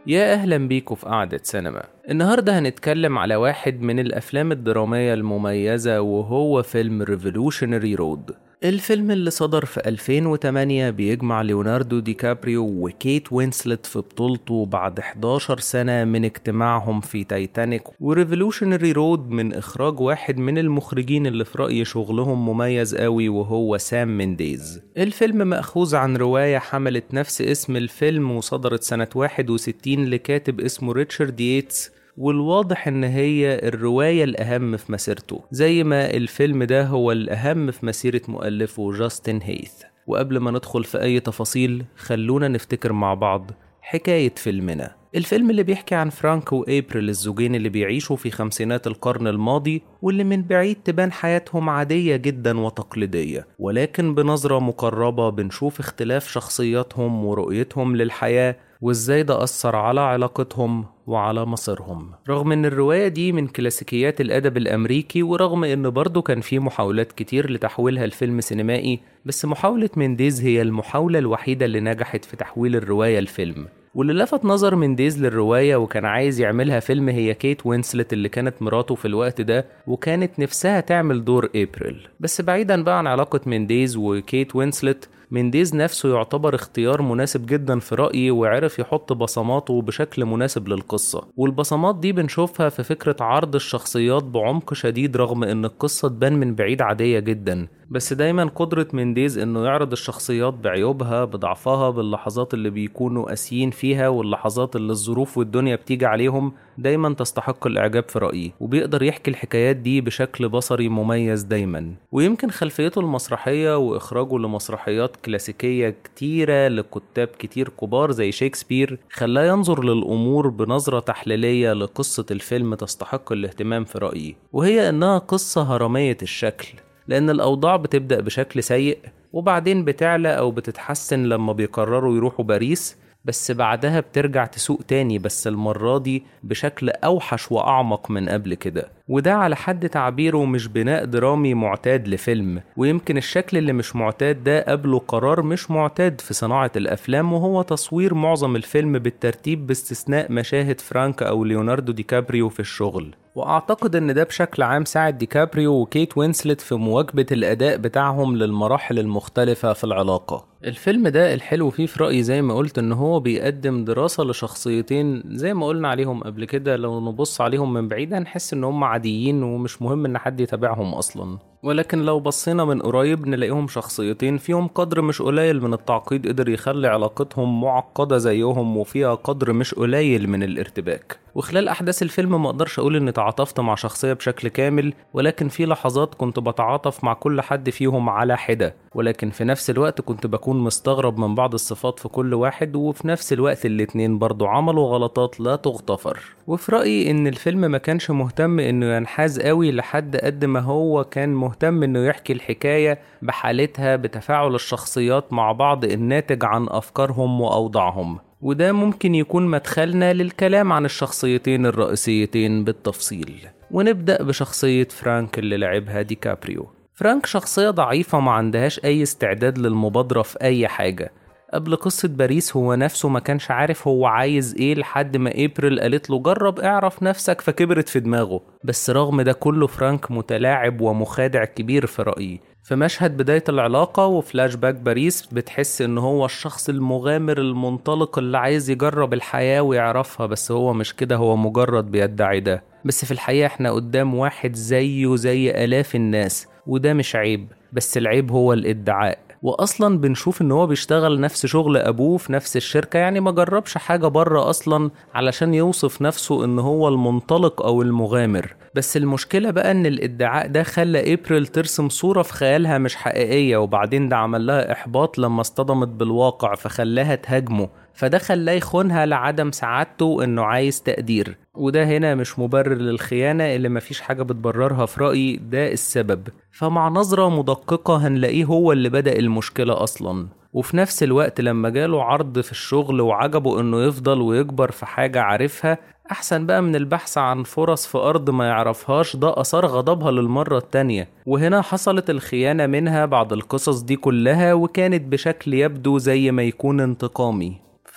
يا أهلا بيكم في قعدة سينما النهاردة هنتكلم على واحد من الأفلام الدرامية المميزة وهو فيلم Revolutionary Road الفيلم اللي صدر في 2008 بيجمع ليوناردو دي كابريو وكيت وينسلت في بطولته بعد 11 سنة من اجتماعهم في تايتانيك وريفولوشنري رود من إخراج واحد من المخرجين اللي في رأيي شغلهم مميز قوي وهو سام مينديز الفيلم مأخوذ عن رواية حملت نفس اسم الفيلم وصدرت سنة 61 لكاتب اسمه ريتشارد ييتس والواضح ان هي الرواية الاهم في مسيرته زي ما الفيلم ده هو الاهم في مسيرة مؤلفه جاستن هيث وقبل ما ندخل في اي تفاصيل خلونا نفتكر مع بعض حكاية فيلمنا الفيلم اللي بيحكي عن فرانك وإبريل الزوجين اللي بيعيشوا في خمسينات القرن الماضي واللي من بعيد تبان حياتهم عادية جدا وتقليدية ولكن بنظرة مقربة بنشوف اختلاف شخصياتهم ورؤيتهم للحياة وازاي ده أثر على علاقتهم وعلى مصيرهم رغم ان الرواية دي من كلاسيكيات الأدب الأمريكي ورغم ان برضه كان في محاولات كتير لتحويلها لفيلم سينمائي بس محاولة مينديز هي المحاولة الوحيدة اللي نجحت في تحويل الرواية لفيلم واللي لفت نظر مينديز للرواية وكان عايز يعملها فيلم هي كيت وينسلت اللي كانت مراته في الوقت ده وكانت نفسها تعمل دور إبريل بس بعيدا بقى عن علاقة مينديز وكيت وينسلت مينديز نفسه يعتبر اختيار مناسب جدا في رأيي وعرف يحط بصماته بشكل مناسب للقصة والبصمات دي بنشوفها في فكرة عرض الشخصيات بعمق شديد رغم ان القصة تبان من بعيد عادية جدا بس دايما قدرة مينديز انه يعرض الشخصيات بعيوبها بضعفها باللحظات اللي بيكونوا قاسيين فيها واللحظات اللي الظروف والدنيا بتيجي عليهم دايما تستحق الاعجاب في رأيي وبيقدر يحكي الحكايات دي بشكل بصري مميز دايما ويمكن خلفيته المسرحية واخراجه لمسرحيات كلاسيكية كتيرة لكتاب كتير كبار زي شكسبير خلاه ينظر للامور بنظرة تحليلية لقصة الفيلم تستحق الاهتمام في رأيي وهي انها قصة هرمية الشكل لأن الأوضاع بتبدأ بشكل سيء وبعدين بتعلى أو بتتحسن لما بيقرروا يروحوا باريس بس بعدها بترجع تسوق تاني بس المرة دي بشكل أوحش وأعمق من قبل كده وده على حد تعبيره مش بناء درامي معتاد لفيلم ويمكن الشكل اللي مش معتاد ده قبله قرار مش معتاد في صناعة الأفلام وهو تصوير معظم الفيلم بالترتيب باستثناء مشاهد فرانك أو ليوناردو دي كابريو في الشغل واعتقد ان ده بشكل عام ساعد ديكابريو وكيت وينسلت في مواكبة الاداء بتاعهم للمراحل المختلفة في العلاقة الفيلم ده الحلو فيه في رأيي زي ما قلت ان هو بيقدم دراسة لشخصيتين زي ما قلنا عليهم قبل كده لو نبص عليهم من بعيد هنحس ان هم عاديين ومش مهم ان حد يتابعهم اصلا ولكن لو بصينا من قريب نلاقيهم شخصيتين فيهم قدر مش قليل من التعقيد قدر يخلي علاقتهم معقدة زيهم وفيها قدر مش قليل من الارتباك وخلال أحداث الفيلم ما أقدرش أقول إني تعاطفت مع شخصية بشكل كامل ولكن في لحظات كنت بتعاطف مع كل حد فيهم على حدة ولكن في نفس الوقت كنت بكون مستغرب من بعض الصفات في كل واحد وفي نفس الوقت الاتنين برضو عملوا غلطات لا تغتفر وفي رأيي إن الفيلم ما كانش مهتم إنه ينحاز قوي لحد قد ما هو كان مهتم إنه يحكي الحكاية بحالتها بتفاعل الشخصيات مع بعض الناتج عن أفكارهم وأوضاعهم وده ممكن يكون مدخلنا للكلام عن الشخصيتين الرئيسيتين بالتفصيل ونبدأ بشخصية فرانك اللي لعبها ديكابريو فرانك شخصية ضعيفة ما عندهاش أي استعداد للمبادرة في أي حاجة قبل قصة باريس هو نفسه ما كانش عارف هو عايز ايه لحد ما ابريل قالت له جرب اعرف نفسك فكبرت في دماغه بس رغم ده كله فرانك متلاعب ومخادع كبير في رأيي في مشهد بداية العلاقة وفلاش باك باريس بتحس ان هو الشخص المغامر المنطلق اللي عايز يجرب الحياة ويعرفها بس هو مش كده هو مجرد بيدعي ده بس في الحقيقة احنا قدام واحد زيه زي آلاف الناس وده مش عيب بس العيب هو الادعاء واصلا بنشوف ان هو بيشتغل نفس شغل ابوه في نفس الشركه يعني ما جربش حاجه بره اصلا علشان يوصف نفسه ان هو المنطلق او المغامر بس المشكله بقى ان الادعاء ده خلى ابريل ترسم صوره في خيالها مش حقيقيه وبعدين ده عمل لها احباط لما اصطدمت بالواقع فخلاها تهاجمه فده خلاه يخونها لعدم سعادته انه عايز تقدير وده هنا مش مبرر للخيانة اللي مفيش حاجة بتبررها في رأيي ده السبب فمع نظرة مدققة هنلاقيه هو اللي بدأ المشكلة أصلا وفي نفس الوقت لما جاله عرض في الشغل وعجبه انه يفضل ويكبر في حاجة عارفها أحسن بقى من البحث عن فرص في أرض ما يعرفهاش ده أثار غضبها للمرة التانية وهنا حصلت الخيانة منها بعد القصص دي كلها وكانت بشكل يبدو زي ما يكون انتقامي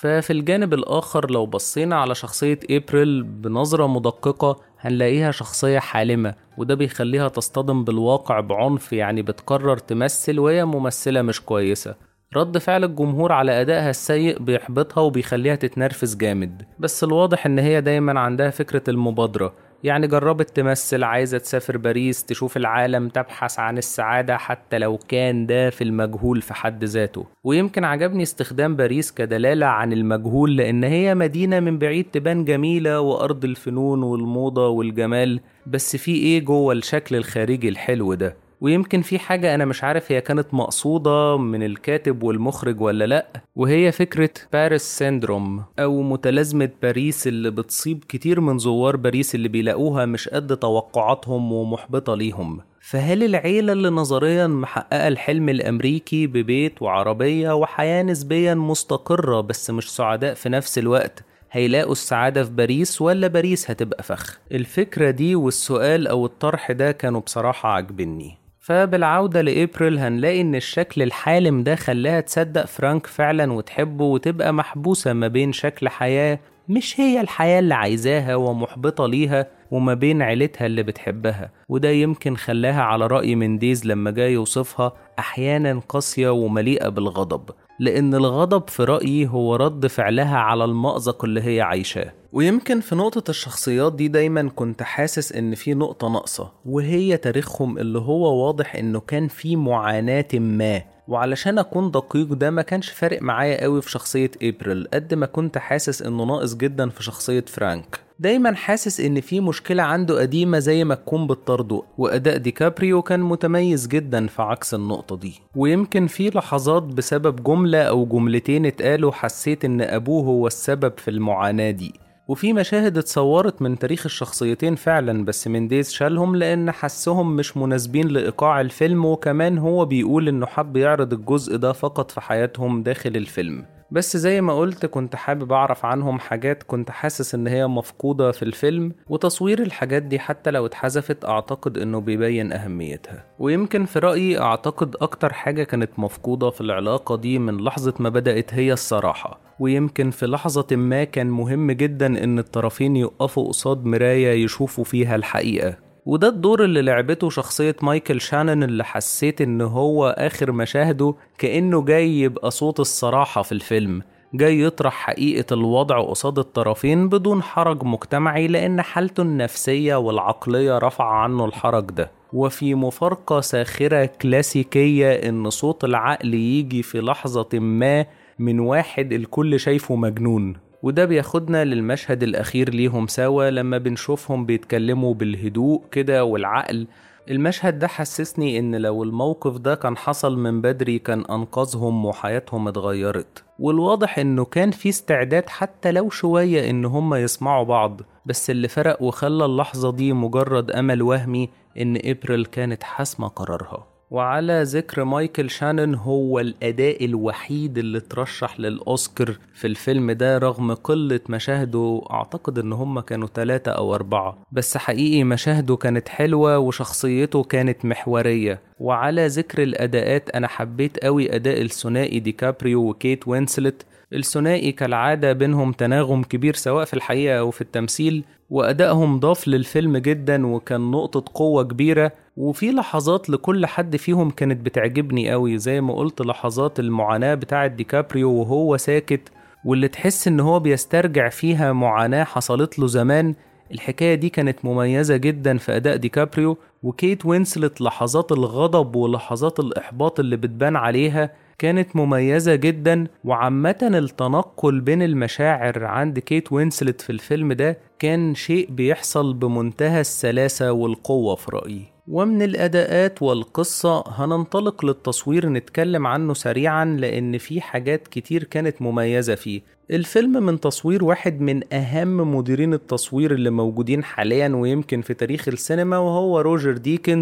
ففي الجانب الآخر لو بصينا على شخصية إبريل بنظرة مدققة هنلاقيها شخصية حالمة وده بيخليها تصطدم بالواقع بعنف يعني بتقرر تمثل وهي ممثلة مش كويسة رد فعل الجمهور على أدائها السيء بيحبطها وبيخليها تتنرفز جامد بس الواضح إن هي دايما عندها فكرة المبادرة يعني جربت تمثل عايزة تسافر باريس تشوف العالم تبحث عن السعادة حتى لو كان ده في المجهول في حد ذاته ويمكن عجبني استخدام باريس كدلالة عن المجهول لأن هي مدينة من بعيد تبان جميلة وأرض الفنون والموضة والجمال بس في إيه جوه الشكل الخارجي الحلو ده ويمكن في حاجة أنا مش عارف هي كانت مقصودة من الكاتب والمخرج ولا لأ وهي فكرة باريس سيندروم أو متلازمة باريس اللي بتصيب كتير من زوار باريس اللي بيلاقوها مش قد توقعاتهم ومحبطة ليهم فهل العيلة اللي نظريا محققة الحلم الأمريكي ببيت وعربية وحياة نسبيا مستقرة بس مش سعداء في نفس الوقت هيلاقوا السعادة في باريس ولا باريس هتبقى فخ الفكرة دي والسؤال أو الطرح ده كانوا بصراحة عاجبني فبالعودة لإبريل هنلاقي إن الشكل الحالم ده خلاها تصدق فرانك فعلا وتحبه وتبقى محبوسة ما بين شكل حياة مش هي الحياة اللي عايزاها ومحبطة ليها وما بين عيلتها اللي بتحبها وده يمكن خلاها على رأي منديز لما جاي يوصفها أحيانا قاسية ومليئة بالغضب لأن الغضب في رأيي هو رد فعلها على المأزق اللي هي عايشاه ويمكن في نقطة الشخصيات دي دايما كنت حاسس إن في نقطة ناقصة وهي تاريخهم اللي هو واضح إنه كان في معاناة ما وعلشان أكون دقيق ده ما كانش فارق معايا قوي في شخصية إبريل قد ما كنت حاسس إنه ناقص جدا في شخصية فرانك دايما حاسس ان في مشكلة عنده قديمة زي ما تكون بتطارده واداء ديكابريو كان متميز جدا في عكس النقطة دي ويمكن في لحظات بسبب جملة او جملتين اتقالوا حسيت ان ابوه هو السبب في المعاناة دي وفي مشاهد اتصورت من تاريخ الشخصيتين فعلا بس منديز شالهم لان حسهم مش مناسبين لايقاع الفيلم وكمان هو بيقول انه حب يعرض الجزء ده فقط في حياتهم داخل الفيلم بس زي ما قلت كنت حابب أعرف عنهم حاجات كنت حاسس إن هي مفقودة في الفيلم وتصوير الحاجات دي حتى لو اتحذفت أعتقد إنه بيبين أهميتها ويمكن في رأيي أعتقد أكتر حاجة كانت مفقودة في العلاقة دي من لحظة ما بدأت هي الصراحة ويمكن في لحظة ما كان مهم جدا إن الطرفين يقفوا قصاد مراية يشوفوا فيها الحقيقة وده الدور اللي لعبته شخصية مايكل شانن اللي حسيت ان هو اخر مشاهده كأنه جاي يبقى صوت الصراحة في الفيلم جاي يطرح حقيقة الوضع قصاد الطرفين بدون حرج مجتمعي لأن حالته النفسية والعقلية رفع عنه الحرج ده وفي مفارقة ساخرة كلاسيكية إن صوت العقل يجي في لحظة ما من واحد الكل شايفه مجنون وده بياخدنا للمشهد الأخير ليهم سوا لما بنشوفهم بيتكلموا بالهدوء كده والعقل المشهد ده حسسني ان لو الموقف ده كان حصل من بدري كان انقذهم وحياتهم اتغيرت والواضح انه كان في استعداد حتى لو شوية ان هما يسمعوا بعض بس اللي فرق وخلى اللحظة دي مجرد امل وهمي ان ابريل كانت حاسمة قرارها وعلى ذكر مايكل شانون هو الأداء الوحيد اللي ترشح للأوسكار في الفيلم ده رغم قلة مشاهده أعتقد إن هما كانوا ثلاثة أو أربعة بس حقيقي مشاهده كانت حلوة وشخصيته كانت محورية وعلى ذكر الأداءات أنا حبيت قوي أداء الثنائي ديكابريو وكيت وينسلت الثنائي كالعادة بينهم تناغم كبير سواء في الحقيقة أو في التمثيل وأدائهم ضاف للفيلم جدا وكان نقطة قوة كبيرة وفي لحظات لكل حد فيهم كانت بتعجبني قوي زي ما قلت لحظات المعاناة بتاعة ديكابريو وهو ساكت واللي تحس ان هو بيسترجع فيها معاناة حصلت له زمان الحكاية دي كانت مميزة جدا في أداء ديكابريو وكيت وينسلت لحظات الغضب ولحظات الإحباط اللي بتبان عليها كانت مميزة جدا وعامة التنقل بين المشاعر عند كيت وينسلت في الفيلم ده كان شيء بيحصل بمنتهى السلاسة والقوة في رأيي ومن الأداءات والقصة هننطلق للتصوير نتكلم عنه سريعا لأن في حاجات كتير كانت مميزة فيه الفيلم من تصوير واحد من أهم مديرين التصوير اللي موجودين حاليا ويمكن في تاريخ السينما وهو روجر ديكنز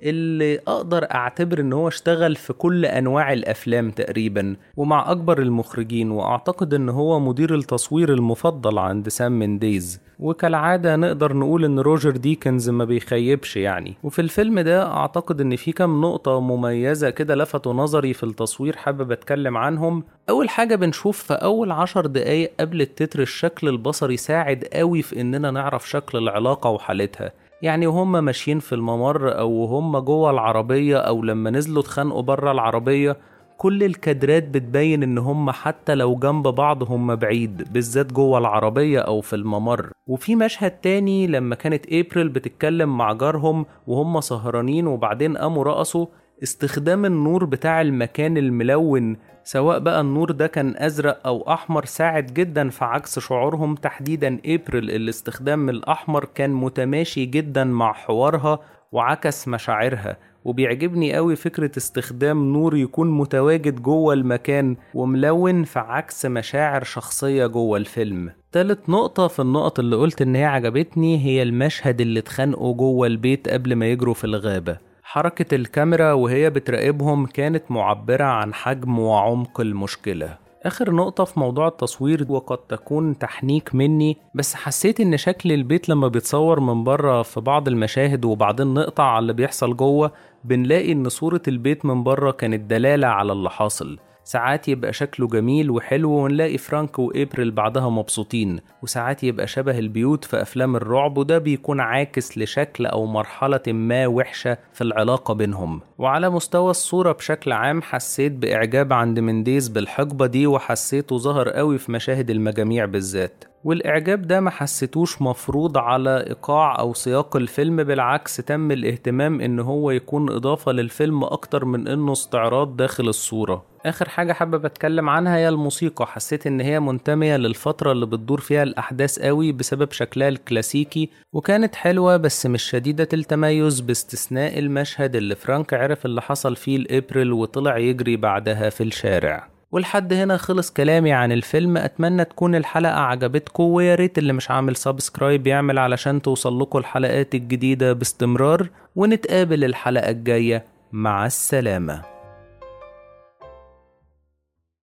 اللي اقدر اعتبر ان هو اشتغل في كل انواع الافلام تقريبا ومع اكبر المخرجين واعتقد ان هو مدير التصوير المفضل عند سام مينديز وكالعادة نقدر نقول ان روجر ديكنز ما بيخيبش يعني وفي الفيلم ده اعتقد ان في كام نقطة مميزة كده لفتوا نظري في التصوير حابب اتكلم عنهم اول حاجة بنشوف في اول عشر دقايق قبل التتر الشكل البصري ساعد قوي في اننا نعرف شكل العلاقة وحالتها يعني وهم ماشيين في الممر او هم جوه العربية او لما نزلوا اتخانقوا بره العربية كل الكادرات بتبين ان هم حتى لو جنب بعض هم بعيد بالذات جوه العربية او في الممر وفي مشهد تاني لما كانت ابريل بتتكلم مع جارهم وهم سهرانين وبعدين قاموا رقصوا استخدام النور بتاع المكان الملون سواء بقى النور ده كان أزرق أو أحمر ساعد جدا في عكس شعورهم تحديدا إبريل اللي استخدام الأحمر كان متماشي جدا مع حوارها وعكس مشاعرها وبيعجبني قوي فكرة استخدام نور يكون متواجد جوه المكان وملون في عكس مشاعر شخصية جوه الفيلم تالت نقطة في النقط اللي قلت إن هي عجبتني هي المشهد اللي اتخانقوا جوه البيت قبل ما يجروا في الغابة حركة الكاميرا وهي بتراقبهم كانت معبرة عن حجم وعمق المشكلة آخر نقطة في موضوع التصوير وقد تكون تحنيك مني بس حسيت إن شكل البيت لما بيتصور من بره في بعض المشاهد وبعدين نقطع على اللي بيحصل جوه بنلاقي إن صورة البيت من بره كانت دلالة على اللي حاصل ساعات يبقى شكله جميل وحلو ونلاقي فرانك وإبريل بعدها مبسوطين وساعات يبقى شبه البيوت في أفلام الرعب وده بيكون عاكس لشكل أو مرحلة ما وحشة في العلاقة بينهم وعلى مستوى الصورة بشكل عام حسيت بإعجاب عند منديز بالحقبة دي وحسيته ظهر قوي في مشاهد المجاميع بالذات والإعجاب ده ما حسيتوش مفروض على إيقاع أو سياق الفيلم بالعكس تم الاهتمام إن هو يكون إضافة للفيلم أكتر من إنه استعراض داخل الصورة آخر حاجة حابب أتكلم عنها هي الموسيقى حسيت إن هي منتمية للفترة اللي بتدور فيها الأحداث قوي بسبب شكلها الكلاسيكي وكانت حلوة بس مش شديدة التميز باستثناء المشهد اللي فرانك عرف اللي حصل فيه لإبريل وطلع يجري بعدها في الشارع ولحد هنا خلص كلامي عن الفيلم اتمنى تكون الحلقة عجبتكم ويا ريت اللي مش عامل سبسكرايب يعمل علشان توصل لكم الحلقات الجديدة باستمرار ونتقابل الحلقة الجاية مع السلامة